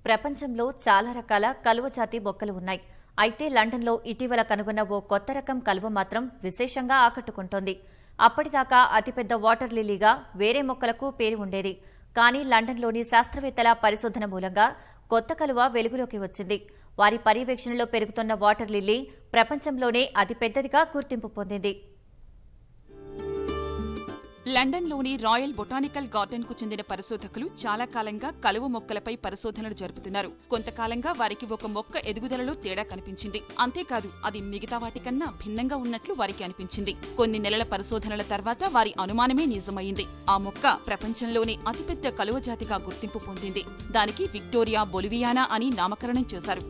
ప్రపంచంలో చాలా రకాల కలువ జాతి మొక్కలు ఉన్నాయి అయితే లండన్లో ఇటీవల కనుగొన్న ఓ కొత్త రకం కలువ మాత్రం విశేషంగా ఆకట్టుకుంటోంది అప్పటిదాకా అతిపెద్ద వాటర్ లిల్లీగా వేరే మొక్కలకు పేరు ఉండేది కానీ లండన్లోని శాస్త్రవేత్తల పరిశోధన మూలంగా కొత్త కలువ వెలుగులోకి వచ్చింది వారి పర్యవేక్షణలో పెరుగుతున్న వాటర్ లిల్లీ ప్రపంచంలోనే అతిపెద్దదిగా గుర్తింపు పొందింది లండన్లోని రాయల్ బొటానికల్ గార్డెన్ కు చెందిన పరిశోధకులు చాలా కాలంగా కలువ మొక్కలపై పరిశోధనలు జరుపుతున్నారు కొంతకాలంగా వారికి ఒక మొక్క ఎదుగుదలలో తేడా కనిపించింది అంతేకాదు అది మిగతా వాటికన్నా భిన్నంగా ఉన్నట్లు వారికి అనిపించింది కొన్ని నెలల పరిశోధనల తర్వాత వారి అనుమానమే నిజమైంది ఆ మొక్క ప్రపంచంలోనే అతిపెద్ద కలువ జాతిగా గుర్తింపు పొందింది దానికి విక్టోరియా బొలివియానా అని నామకరణం చేశారు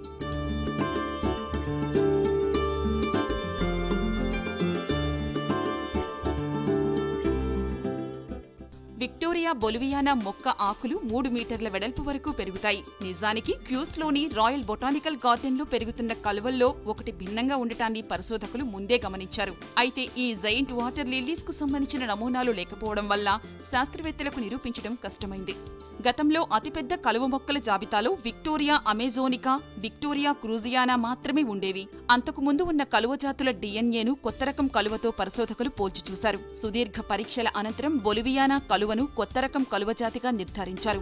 విక్టోరియా బొలివియానా మొక్క ఆకులు మూడు మీటర్ల వెడల్పు వరకు పెరుగుతాయి నిజానికి క్యూస్లోని రాయల్ బొటానికల్ గార్డెన్లో పెరుగుతున్న కలువల్లో ఒకటి భిన్నంగా ఉండటాన్ని పరిశోధకులు ముందే గమనించారు అయితే ఈ జైంట్ వాటర్ లిల్లీస్ కు సంబంధించిన నమూనాలు లేకపోవడం వల్ల శాస్త్రవేత్తలకు నిరూపించడం కష్టమైంది గతంలో అతిపెద్ద కలువ మొక్కల జాబితాలో విక్టోరియా అమెజోనికా విక్టోరియా క్రూజియానా మాత్రమే ఉండేవి అంతకు ముందు ఉన్న కలువ జాతుల డిఎన్ఏను కొత్త రకం కలువతో పరిశోధకులు పోల్చి చూశారు సుదీర్ఘ పరీక్షల అనంతరం బొలివియానా కలువను కొత్త రకం కలువ జాతిగా నిర్ధారించారు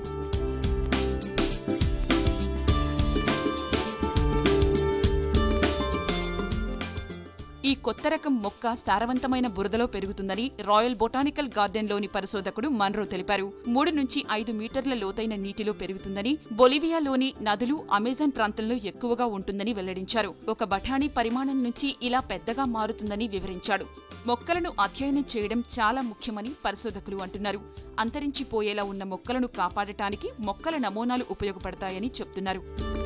ఈ కొత్త రకం మొక్క సారవంతమైన బురదలో పెరుగుతుందని రాయల్ బొటానికల్ గార్డెన్లోని పరిశోధకుడు మన్రో తెలిపారు మూడు నుంచి ఐదు మీటర్ల లోతైన నీటిలో పెరుగుతుందని బొలివియాలోని నదులు అమెజాన్ ప్రాంతంలో ఎక్కువగా ఉంటుందని వెల్లడించారు ఒక బఠానీ పరిమాణం నుంచి ఇలా పెద్దగా మారుతుందని వివరించాడు మొక్కలను అధ్యయనం చేయడం చాలా ముఖ్యమని పరిశోధకులు అంటున్నారు అంతరించిపోయేలా ఉన్న మొక్కలను కాపాడటానికి మొక్కల నమూనాలు ఉపయోగపడతాయని చెప్తున్నారు